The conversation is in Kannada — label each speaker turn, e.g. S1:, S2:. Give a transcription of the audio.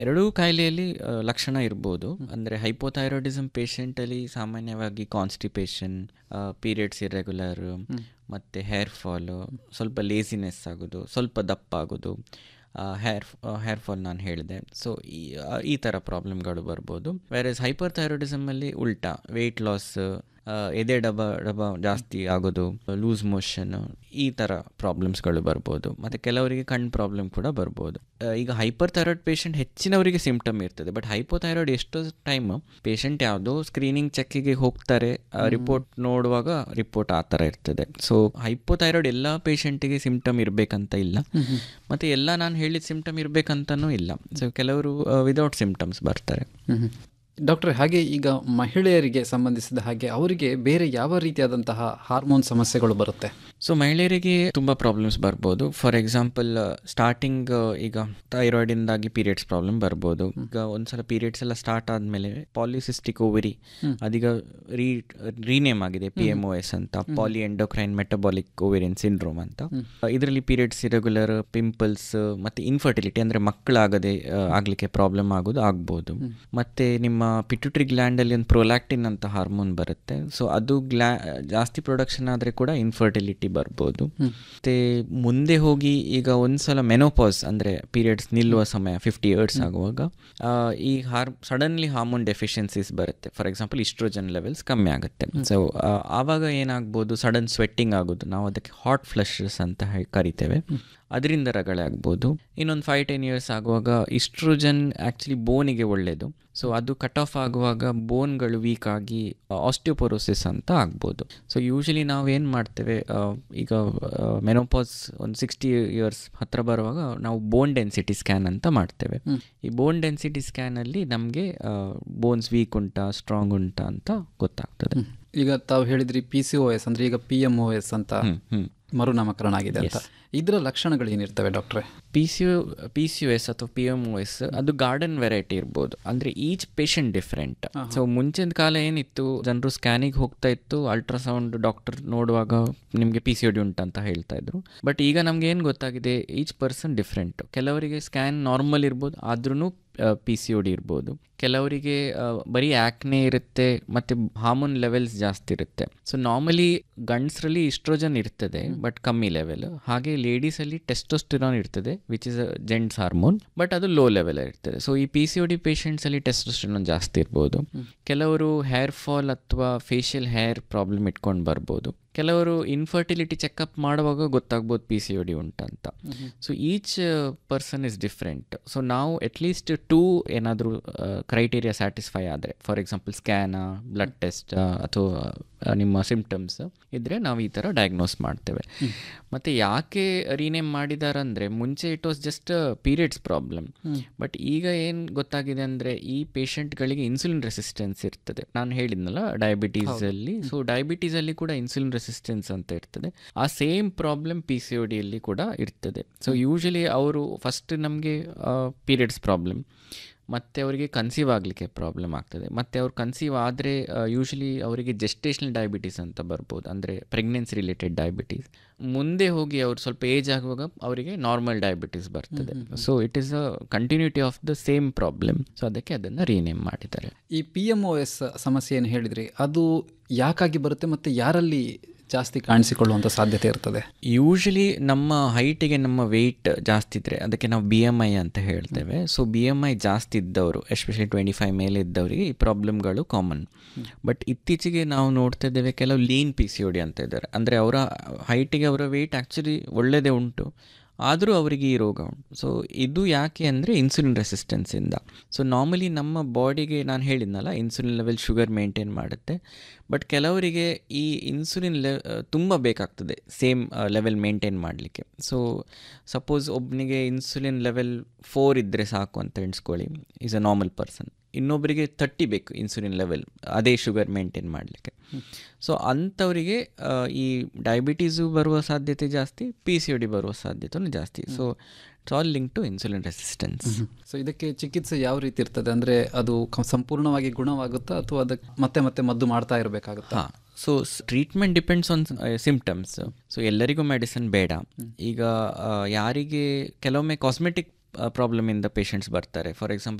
S1: ಎರಡೂ ಕಾಯಿಲೆಯಲ್ಲಿ ಆ, ಲಕ್ಷಣ ಇರ್ಬೋದು ಅಂದರೆ ಹೈಪೋಥೈರಾಯ್ಡಿಸಮ್ ಪೇಷಂಟಲ್ಲಿ ಸಾಮಾನ್ಯವಾಗಿ ಕಾನ್ಸ್ಟಿಪೇಷನ್ ಪೀರಿಯಡ್ಸ್ ಇರೆಗ್ಯುಲರ್ ಮತ್ತು ಹೇರ್ ಫಾಲು ಸ್ವಲ್ಪ ಲೇಸಿನೆಸ್ ಆಗೋದು ಸ್ವಲ್ಪ ದಪ್ಪ ಆಗೋದು ಹೇರ್ ಹೇರ್ ಫಾಲ್ ನಾನು ಹೇಳಿದೆ ಸೊ ಈ ಆ, ಈ ಥರ ಪ್ರಾಬ್ಲಮ್ಗಳು ಬರ್ಬೋದು ವೇರೆಸ್ ಹೈಪರ್ ಥೈರಾಯ್ಡಿಸಮಲ್ಲಿ ಉಲ್ಟಾ ವೆಯ್ಟ್ ಲಾಸ್ ಎದೆ ಡಬ ಡಬ ಜಾಸ್ತಿ ಆಗೋದು ಲೂಸ್ ಮೋಷನ್ ಈ ಥರ ಪ್ರಾಬ್ಲಮ್ಸ್ಗಳು ಬರ್ಬೋದು ಮತ್ತು ಕೆಲವರಿಗೆ ಕಣ್ಣು ಪ್ರಾಬ್ಲಮ್ ಕೂಡ ಬರ್ಬೋದು ಆ, ಈಗ ಹೈಪರ್ ಥೈರಾಯ್ಡ್ ಪೇಷಂಟ್ ಹೆಚ್ಚಿನವರಿಗೆ ಸಿಂಪ್ಟಮ್ ಇರ್ತದೆ ಬಟ್ ಹೈಪೋಥೈರಾಯ್ಡ್ ಎಷ್ಟೋ ಟೈಮ್ ಪೇಷಂಟ್ ಯಾವುದೋ ಸ್ಕ್ರೀನಿಂಗ್ ಚೆಕ್ಕಿಗೆ ಹೋಗ್ತಾರೆ ರಿಪೋರ್ಟ್ ನೋಡುವಾಗ ರಿಪೋರ್ಟ್ ಆ ಥರ ಇರ್ತದೆ ಸೊ ಹೈಪೋಥೈರಾಯ್ಡ್ ಎಲ್ಲ ಪೇಷಂಟಿಗೆ ಸಿಂಪ್ಟಮ್ ಇರಬೇಕಂತ ಇಲ್ಲ ಮತ್ತು ಎಲ್ಲ ನಾನು ಹೇಳಿದ ಸಿಂಪ್ಟಮ್ ಇರಬೇಕಂತನೂ ಇಲ್ಲ ಸೊ ಕೆಲವರು ವಿದೌಟ್ ಸಿಂಪ್ಟಮ್ಸ್ ಬರ್ತಾರೆ
S2: ಡಾಕ್ಟರ್ ಹಾಗೆ ಈಗ ಮಹಿಳೆಯರಿಗೆ ಸಂಬಂಧಿಸಿದ ಹಾಗೆ ಅವರಿಗೆ ಬೇರೆ ಯಾವ ರೀತಿಯಾದಂತಹ ಹಾರ್ಮೋನ್ ಸಮಸ್ಯೆಗಳು ಬರುತ್ತೆ
S1: ಸೊ ಮಹಿಳೆಯರಿಗೆ ತುಂಬ ಪ್ರಾಬ್ಲಮ್ಸ್ ಬರ್ಬೋದು ಫಾರ್ ಎಕ್ಸಾಂಪಲ್ ಸ್ಟಾರ್ಟಿಂಗ್ ಈಗ ಥೈರಾಯ್ಡಿಂದಾಗಿ ಪೀರಿಯಡ್ಸ್ ಪ್ರಾಬ್ಲಮ್ ಬರ್ಬೋದು ಈಗ ಒಂದ್ಸಲ ಪೀರಿಯಡ್ಸ್ ಎಲ್ಲ ಸ್ಟಾರ್ಟ್ ಆದಮೇಲೆ ಪಾಲಿಸಿಸ್ಟಿಕ್ ಓವರಿ ಅದೀಗ ರೀ ರೀನೇಮ್ ಆಗಿದೆ ಪಿ ಎಮ್ ಒ ಎಸ್ ಅಂತ poly endocrine metabolic ovarian syndrome ಅಂತ ಇದರಲ್ಲಿ ಪೀರಿಯಡ್ಸ್ ಇರೆಗ್ಯುಲರ್ ಪಿಂಪಲ್ಸ್ ಮತ್ತೆ ಇನ್ಫರ್ಟಿಲಿಟಿ ಅಂದರೆ ಮಕ್ಕಳಾಗದೆ ಆ, ಆಗ್ಲಿಕ್ಕೆ ಪ್ರಾಬ್ಲಮ್ ಆಗೋದು ಆಗ್ಬೋದು ಮತ್ತೆ ನಿಮ್ಮ ಪಿಟ್ಯುಟ್ರಿ ಗ್ಲ್ಯಾಂಡಲ್ಲಿ ಒಂದು ಪ್ರೊಲ್ಯಾಕ್ಟಿನ್ ಅಂತ ಹಾರ್ಮೋನ್ ಬರುತ್ತೆ ಸೊ ಅದು ಗ್ಲಾ ಜಾಸ್ತಿ ಪ್ರೊಡಕ್ಷನ್ ಆದರೆ ಕೂಡ ಇನ್ಫರ್ಟಿಲಿಟಿ ಬರ್ಬೋದು ಮತ್ತೆ ಮುಂದೆ ಹೋಗಿ ಈಗ ಒಂದ್ಸಲ ಮೆನೋಪಾಸ್ ಅಂದರೆ ಪೀರಿಯಡ್ಸ್ ನಿಲ್ಲುವ ಸಮಯ ಫಿಫ್ಟಿ ಇಯರ್ಸ್ ಆಗುವಾಗ ಆ, ಈ ಹಾರ್ ಸಡನ್ಲಿ ಹಾರ್ಮೋನ್ ಡೆಫಿಷಿಯನ್ಸೀಸ್ ಬರುತ್ತೆ ಫಾರ್ ಎಕ್ಸಾಂಪಲ್ ಇಸ್ಟ್ರೋಜನ್ ಲೆವೆಲ್ಸ್ ಕಮ್ಮಿ ಆಗುತ್ತೆ ಸೊ ಆವಾಗ ಏನಾಗ್ಬೋದು ಸಡನ್ ಸ್ವೆಟ್ಟಿಂಗ್ ಆಗೋದು ನಾವು ಅದಕ್ಕೆ ಹಾಟ್ ಫ್ಲಶಸ್ ಅಂತ ಹೇಳಿ ಕರಿತೇವೆ ಅದರಿಂದ ರಗಳೆ ಆಗ್ಬೋದು ಇನ್ನೊಂದು ಫೈವ್ ಟೆನ್ ಇಯರ್ಸ್ ಆಗುವಾಗ ಇಸ್ಟ್ರೋಜನ್ ಆ್ಯಕ್ಚುಲಿ ಬೋನಿಗೆ ಒಳ್ಳೆಯದು ಸೊ ಅದು ಕಟ್ ಆಫ್ ಆಗುವಾಗ ಬೋನ್ಗಳು ವೀಕ್ ಆಗಿ ಆಸ್ಟಿಯೋಪೊರೋಸಿಸ್ ಅಂತ ಆಗ್ಬೋದು ಸೊ ಯೂಶಲಿ ನಾವು ಏನು ಮಾಡ್ತೇವೆ ಆ, ಈಗ ಮೆನೋಪಾಸ್ ಒಂದು ಸಿಕ್ಸ್ಟಿ ಇಯರ್ಸ್ ಹತ್ರ ಬರುವಾಗ ನಾವು ಬೋನ್ ಡೆನ್ಸಿಟಿ ಸ್ಕ್ಯಾನ್ ಅಂತ ಮಾಡ್ತೇವೆ ಈ ಬೋನ್ ಡೆನ್ಸಿಟಿ ಸ್ಕ್ಯಾನಲ್ಲಿ ನಮಗೆ ಬೋನ್ಸ್ ವೀಕ್ ಉಂಟಾ ಸ್ಟ್ರಾಂಗ್ ಉಂಟಾ ಅಂತ ಗೊತ್ತಾಗ್ತದೆ
S2: ಈಗ ತಾವು ಹೇಳಿದ್ರಿ ಪಿ ಸಿ ಒ ಎಸ್ ಅಂದ್ರೆ ಈಗ ಪಿ ಎಂ ಒ ಎಸ್ ಅಂತ
S1: ಹ್ಮ್, ಹ್ಮ್.
S2: ಮರುನಾಮಕರಣ ಆಗಿದೆ ಅಂತ ಇದರ ಲಕ್ಷಣಗಳು ಏನಿರ್ತವೆ ಡಾಕ್ಟ್ರೆ
S1: P C U P C U S ಅಥವಾ ಪಿ ಎಮ್ ಒ ಎಸ್ ಅದು ಗಾರ್ಡನ್ ವೆರೈಟಿ ಇರ್ಬೋದು ಅಂದರೆ ಈಚ್ ಪೇಷಂಟ್ ಡಿಫ್ರೆಂಟ್ ಸೊ ಮುಂಚಿನ ಕಾಲ ಏನಿತ್ತು ಜನರು ಸ್ಕ್ಯಾನಿಗೆ ಹೋಗ್ತಾ ಇತ್ತು ಅಲ್ಟ್ರಾಸೌಂಡ್ ಡಾಕ್ಟರ್ ನೋಡುವಾಗ ನಿಮಗೆ ಪಿ ಸಿ ಒ ಡಿ ಉಂಟಂತ ಹೇಳ್ತಾ ಇದ್ರು ಬಟ್ ಈಗ ನಮ್ಗೆ ಏನು ಗೊತ್ತಾಗಿದೆ ಈಚ್ ಪರ್ಸನ್ ಡಿಫ್ರೆಂಟ್ ಕೆಲವರಿಗೆ ಸ್ಕ್ಯಾನ್ ನಾರ್ಮಲ್ ಇರ್ಬೋದು ಆದ್ರೂ ಪಿ ಸಿ ಒ ಡಿ ಇರ್ಬೋದು ಕೆಲವರಿಗೆ ಆ, ಬರೀ ಆ್ಯಕ್ನೆ ಇರುತ್ತೆ ಮತ್ತು ಹಾರ್ಮೋನ್ ಲೆವೆಲ್ಸ್ ಜಾಸ್ತಿ ಇರುತ್ತೆ ಸೊ ನಾರ್ಮಲಿ ಗಂಡಸರಲ್ಲಿ ಇಸ್ಟ್ರೋಜನ್ ಇರ್ತದೆ ಬಟ್ ಕಮ್ಮಿ ಲೆವೆಲ್ ಹಾಗೆ ಲೇಡೀಸಲ್ಲಿ ಟೆಸ್ಟೋಸ್ಟಿರಾನ್ ಇರ್ತದೆ which is a gents hormone but ಅದು ಲೋ ಲೆವೆಲ್ ಇರ್ತದೆ ಸೊ ಈ ಪಿ ಸಿ ಒ ಡಿ ಪೇಷಂಟ್ಸಲ್ಲಿ ಟೆಸ್ಟೋಸ್ಟಿರಾನ್ ಜಾಸ್ತಿ ಇರ್ಬೋದು ಕೆಲವರು ಹೇರ್ ಫಾಲ್ ಅಥವಾ ಫೇಶಿಯಲ್ ಹೇರ್ ಪ್ರಾಬ್ಲಮ್ ಇಟ್ಕೊಂಡು ಬರ್ಬೋದು ಕೆಲವರು ಇನ್ಫರ್ಟಿಲಿಟಿ ಚೆಕಪ್ ಮಾಡುವಾಗ ಗೊತ್ತಾಗ್ಬೋದು ಪಿ ಸಿ ಒ ಡಿ ಉಂಟಂತ so each person is different so ನಾವು ಅಟ್ಲೀಸ್ಟ್ ಟೂ ಏನಾದರೂ ಕ್ರೈಟೀರಿಯಾ ಸ್ಯಾಟಿಸ್ಫೈ ಆದರೆ ಫಾರ್ ಎಕ್ಸಾಂಪಲ್ ಸ್ಕ್ಯಾನ ಬ್ಲಡ್ ಟೆಸ್ಟ್ ಅಥವಾ ಆ, ನಿಮ್ಮ ಸಿಂಪ್ಟಮ್ಸ್ ಇದ್ದರೆ ನಾವು ಈ ಥರ ಡಯಾಗ್ನೋಸ್ ಮಾಡ್ತೇವೆ ಮತ್ತು ಯಾಕೆ ರೀನೇಮ್ ಮಾಡಿದಾರಂದರೆ ಮುಂಚೆ it was just periods problem but ಈಗ ಏನು ಗೊತ್ತಾಗಿದೆ ಅಂದರೆ ಈ ಪೇಷಂಟ್ಗಳಿಗೆ ಇನ್ಸುಲಿನ್ ರೆಸಿಸ್ಟೆನ್ಸ್ ಇರ್ತದೆ ನಾನು ಹೇಳಿದ್ನಲ್ಲ ಡಯಾಬಿಟೀಸಲ್ಲಿ ಸೊ ಡಯಾಬಿಟೀಸಲ್ಲಿ ಕೂಡ ಇನ್ಸುಲಿನ್ ರೆಸಿಸ್ಟೆನ್ಸ್ ಅಂತ ಇರ್ತದೆ ಆ same problem P C O ಡಿಯಲ್ಲಿ ಕೂಡ ಇರ್ತದೆ ಸೊ ಯೂಶಲಿ ಅವರು ಫಸ್ಟ್ ನಮಗೆ ಪೀರಿಯಡ್ಸ್ ಪ್ರಾಬ್ಲಮ್ ಮತ್ತು ಅವರಿಗೆ ಕನ್ಸೀವ್ ಆಗಲಿಕ್ಕೆ ಪ್ರಾಬ್ಲಮ್ ಆಗ್ತದೆ ಮತ್ತು ಅವ್ರು ಕನ್ಸೀವ್ ಆದರೆ ಯೂಶಲಿ ಅವರಿಗೆ ಜೆಸ್ಟೇಷನಲ್ ಡಯಾಬಿಟೀಸ್ ಅಂತ ಬರ್ಬೋದು ಅಂದರೆ ಪ್ರೆಗ್ನೆನ್ಸಿ ರಿಲೇಟೆಡ್ ಡಯಾಬಿಟೀಸ್ ಮುಂದೆ ಹೋಗಿ ಅವ್ರು ಸ್ವಲ್ಪ ಏಜ್ ಆಗುವಾಗ ಅವರಿಗೆ ನಾರ್ಮಲ್ ಡಯಾಬಿಟೀಸ್ ಬರ್ತದೆ so it is a continuity of the same problem so ಅದಕ್ಕೆ ಅದನ್ನು ರೀನೇಮ್ ಮಾಡಿದ್ದಾರೆ
S2: ಈ ಪಿ ಎಂ ಒ ಎಸ್ ಸಮಸ್ಯೆ ಏನು ಹೇಳಿದ್ರಿ ಅದು ಯಾಕಾಗಿ ಬರುತ್ತೆ ಮತ್ತು ಯಾರಲ್ಲಿ ಜಾಸ್ತಿ ಕಾಣಿಸಿಕೊಳ್ಳುವಂಥ ಸಾಧ್ಯತೆ ಇರ್ತದೆ
S1: ಯೂಶಲಿ ನಮ್ಮ ಹೈಟಿಗೆ ನಮ್ಮ ವೆಯ್ಟ್ ಜಾಸ್ತಿ ಇದ್ದರೆ ಅದಕ್ಕೆ ನಾವು ಬಿ ಎಮ್ ಐ ಅಂತ ಹೇಳ್ತೇವೆ ಸೊ ಬಿ ಎಮ್ ಐ ಜಾಸ್ತಿ ಇದ್ದವರು ಎಸ್ಪೆಷಲಿ ಟ್ವೆಂಟಿ ಫೈವ್ ಮೇಲೆ ಇದ್ದವರಿಗೆ ಈ ಪ್ರಾಬ್ಲಮ್ಗಳು ಕಾಮನ್ ಬಟ್ ಇತ್ತೀಚೆಗೆ ನಾವು ನೋಡ್ತಾ ಇದ್ದೇವೆ ಕೆಲವು lean P C O D ಅಂತ ಇದ್ದಾರೆ ಅಂದರೆ ಅವರ ಹೈಟಿಗೆ ಅವರ ವೆಯ್ಟ್ ಆ್ಯಕ್ಚುಲಿ ಒಳ್ಳೆಯದೇ ಉಂಟು ಆದರೂ ಅವರಿಗೆ ಈ ರೋಗ ಉಂಟು ಸೊ ಇದು ಯಾಕೆ ಅಂದರೆ ಇನ್ಸುಲಿನ್ ರೆಸಿಸ್ಟೆನ್ಸಿಂದ ಸೊ ನಾರ್ಮಲಿ ನಮ್ಮ ಬಾಡಿಗೆ ನಾನು ಹೇಳಿದ್ನಲ್ಲ ಇನ್ಸುಲಿನ್ ಲೆವೆಲ್ ಶುಗರ್ ಮೇಂಟೈನ್ ಮಾಡುತ್ತೆ ಬಟ್ ಕೆಲವರಿಗೆ ಈ ಇನ್ಸುಲಿನ್ ಲೆ ತುಂಬ ಬೇಕಾಗ್ತದೆ ಸೇಮ್ ಲೆವೆಲ್ ಮೇಂಟೈನ್ ಮಾಡಲಿಕ್ಕೆ ಸೊ ಸಪೋಸ್ ಒಬ್ಬನಿಗೆ ಇನ್ಸುಲಿನ್ ಲೆವೆಲ್ ಫೋರ್ ಇದ್ದರೆ ಸಾಕು ಅಂತ ಎಣಿಸ್ಕೊಳ್ಳಿ ಈಸ್ ಅ ನಾರ್ಮಲ್ ಪರ್ಸನ್ ಇನ್ನೊಬ್ಬರಿಗೆ ತರ್ಟಿ ಬೇಕು ಇನ್ಸುಲಿನ್ ಲೆವೆಲ್ ಅದೇ ಶುಗರ್ ಮೇಂಟೈನ್ ಮಾಡಲಿಕ್ಕೆ ಸೊ ಅಂಥವರಿಗೆ ಆ, ಈ ಡಯಾಬಿಟೀಸು ಬರುವ ಸಾಧ್ಯತೆ ಜಾಸ್ತಿ ಪಿ ಸಿ ಒ ಡಿ ಬರುವ ಸಾಧ್ಯತೆಯೂ ಜಾಸ್ತಿ so it's all link to insulin resistance
S2: so ಇದಕ್ಕೆ ಚಿಕಿತ್ಸೆ ಯಾವ ರೀತಿ ಇರ್ತದೆ ಅಂದರೆ ಅದು ಕ- ಸಂಪೂರ್ಣವಾಗಿ ಗುಣವಾಗುತ್ತಾ ಅಥವಾ ಅದಕ್ಕೆ ಮತ್ತೆ ಮತ್ತೆ ಮದ್ದು ಮಾಡ್ತಾ ಇರಬೇಕಾಗುತ್ತಾ
S1: ಹಾಂ so treatment depends on symptoms so ಎಲ್ಲರಿಗೂ ಮೆಡಿಸಿನ್ ಬೇಡ ಈಗ ಆ, ಯಾರಿಗೆ ಕೆಲವೊಮ್ಮೆ ಕಾಸ್ಮೆಟಿಕ್ ಪ್ರಾಬ್ಲಮಿಂದ ಪೇಷಂಟ್ಸ್ ಬರ್ತಾರೆ ಫಾರ್ ಎಕ್ಸಾಂಪಲ್